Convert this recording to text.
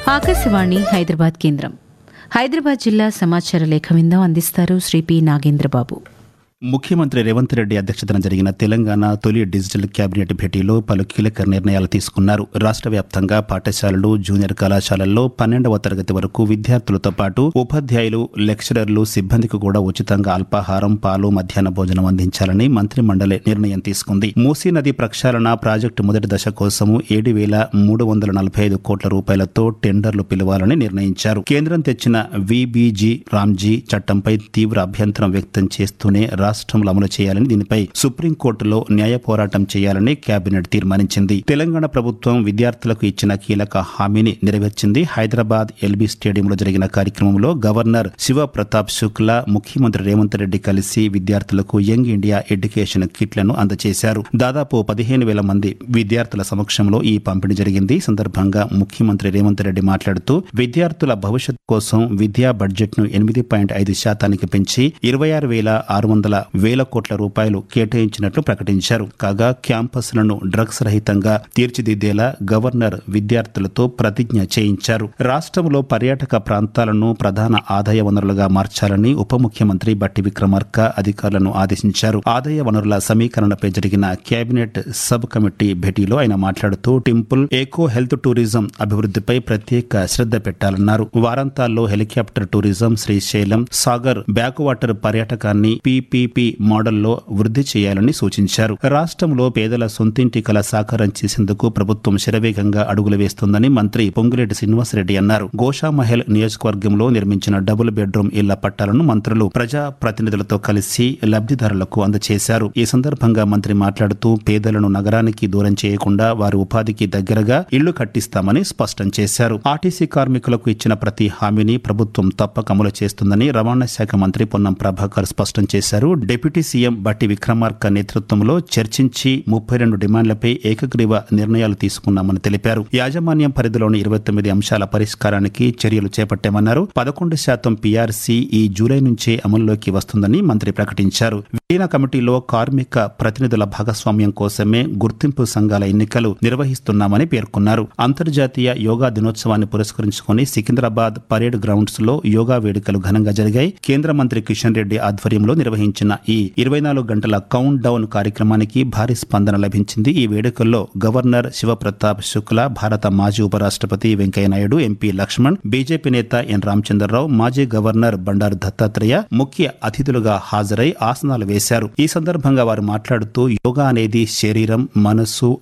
ఆకాశవాణి హైదరాబాద్ కేంద్రం హైదరాబాద్ జిల్లా సమాచార లేఖ విందం అందిస్తారు శ్రీ పి నాగేంద్రబాబు ముఖ్యమంత్రి రేవంత్ రెడ్డి అధ్యక్షతన జరిగిన తెలంగాణ తొలి డిజిటల్ కేబినెట్ భేటీలో పలు కీలక నిర్ణయాలు తీసుకున్నారు రాష్ట్ర వ్యాప్తంగా పాఠశాలలు జూనియర్ కళాశాలల్లో పన్నెండవ తరగతి వరకు విద్యార్థులతో పాటు ఉపాధ్యాయులు లెక్చరర్లు సిబ్బందికి కూడా ఉచితంగా అల్పాహారం పాలు మధ్యాహ్న భోజనం అందించాలని మంత్రి మండలి నిర్ణయం తీసుకుంది మూసీ నది ప్రక్షాళన ప్రాజెక్టు మొదటి దశ కోసము ఏడు వేల మూడు వందల నలభై ఐదు కోట్ల రూపాయలతో టెండర్లు పిలవాలని నిర్ణయించారు కేంద్రం తెచ్చిన విబీజీ రామ్జీ చట్టంపై తీవ్ర అభ్యంతరం వ్యక్తం చేస్తూనే రాష్ట్రంలో అమలు చేయాలని దీనిపై సుప్రీంకోర్టులో న్యాయ పోరాటం చేయాలని కేబినెట్ తీర్మానించింది తెలంగాణ ప్రభుత్వం విద్యార్థులకు ఇచ్చిన కీలక హామీని నెరవేర్చింది హైదరాబాద్ ఎల్బీ స్టేడియంలో జరిగిన కార్యక్రమంలో గవర్నర్ శివ ప్రతాప్ శుక్లా ముఖ్యమంత్రి రేవంత్ రెడ్డి కలిసి విద్యార్థులకు యంగ్ ఇండియా ఎడ్యుకేషన్ కిట్లను అందజేశారు దాదాపు పదిహేను వేల మంది విద్యార్థుల సమక్షంలో ఈ పంపిణీ జరిగింది ఈ సందర్భంగా ముఖ్యమంత్రి రేవంత్ రెడ్డి మాట్లాడుతూ విద్యార్థుల భవిష్యత్ కోసం విద్యా బడ్జెట్ ను ఎనిమిది పాయింట్ ఐదు శాతానికి పెంచి ఇరవై ఆరు వేల ఆరు వందల వేల కోట్ల రూపాయలు కేటాయించినట్లు ప్రకటించారు కాగా క్యాంపస్లను డ్రగ్స్ రహితంగా తీర్చిదిద్దేలా గవర్నర్ విద్యార్థులతో ప్రతిజ్ఞ చేయించారు రాష్ట్రంలో పర్యాటక ప్రాంతాలను ప్రధాన ఆదాయ వనరులుగా మార్చాలని ఉప ముఖ్యమంత్రి బట్టి విక్రమార్క అధికారులను ఆదేశించారు ఆదాయ వనరుల సమీకరణపై జరిగిన కేబినెట్ సబ్ కమిటీ భేటీలో ఆయన మాట్లాడుతూ టెంపుల్ ఎకో హెల్త్ టూరిజం అభివృద్ధిపై ప్రత్యేక శ్రద్ధ పెట్టాలన్నారు వారాంతాల్లో helicopter tourism Srisailam Sagar back water పర్యాటకాన్ని పీపీపీ మోడల్లో వృద్ధి చేయాలని సూచించారు రాష్ట్రంలో పేదల సొంతింటి కల సాకారం చేసేందుకు ప్రభుత్వం శరవేగంగా అడుగులు వేస్తుందని మంత్రి పొంగులేటి శ్రీనివాసరెడ్డి అన్నారు గోషామహల్ నియోజకవర్గంలో నిర్మించిన డబుల్ బెడ్రూమ్ ఇళ్ల పట్టాలను మంత్రులు ప్రజా ప్రతినిధులతో కలిసి లబ్ధిదారులకు అందజేశారు ఈ సందర్భంగా మంత్రి మాట్లాడుతూ పేదలను నగరానికి దూరం చేయకుండా వారి ఉపాధికి దగ్గరగా ఇళ్లు కట్టిస్తామని స్పష్టం చేశారు ఆర్టీసీ కార్మికులకు ఇచ్చిన ప్రతి హామీని ప్రభుత్వం తప్పక అమలు చేస్తుందని రవాణా శాఖ మంత్రి పొన్నం ప్రభాకర్ స్పష్టం చేశారు డిప్యూటీ సీఎం బట్టి విక్రమార్క నేతృత్వంలో చర్చించి ముప్పై రెండు డిమాండ్లపై ఏకగ్రీవ నిర్ణయాలు తీసుకున్నామని తెలిపారు యాజమాన్యం పరిధిలోని ఇరవై తొమ్మిది అంశాల పరిష్కారానికి చర్యలు చేపట్టామన్నారు పదకొండు శాతం పీఆర్సీ ఈ జూలై నుంచే అమల్లోకి వస్తుందని మంత్రి ప్రకటించారు విలీన కమిటీలో కార్మిక ప్రతినిధుల భాగస్వామ్యం కోసమే గుర్తింపు సంఘాల ఎన్నికలు నిర్వహిస్తున్నామని పేర్కొన్నారు అంతర్జాతీయ యోగా దినోత్సవాన్ని పురస్కరించుకుని సికింద్రాబాద్ పరేడ్ గ్రౌండ్స్ లో యోగా వేడుకలు ఘనంగా జరిగాయి కేంద్ర మంత్రి కిషన్ రెడ్డి ఆధ్వర్యంలో నిర్వహించిన ఈ ఇరవై నాలుగు గంటల కౌంట్ డౌన్ కార్యక్రమానికి భారీ స్పందన లభించింది ఈ వేడుకల్లో గవర్నర్ శివప్రతాప్ శుక్లా భారత మాజీ ఉపరాష్ట్రపతి వెంకయ్యనాయుడు ఎంపీ లక్ష్మణ్ బీజేపీ నేత ఎన్ రామచంద్రరావు మాజీ గవర్నర్ బండారు దత్తాత్రేయ ముఖ్య అతిథులుగా హాజరై ఆసనాలు వేశారు ఈ సందర్భంగా వారు మాట్లాడుతూ యోగా అనేది శరీరం మనస్సు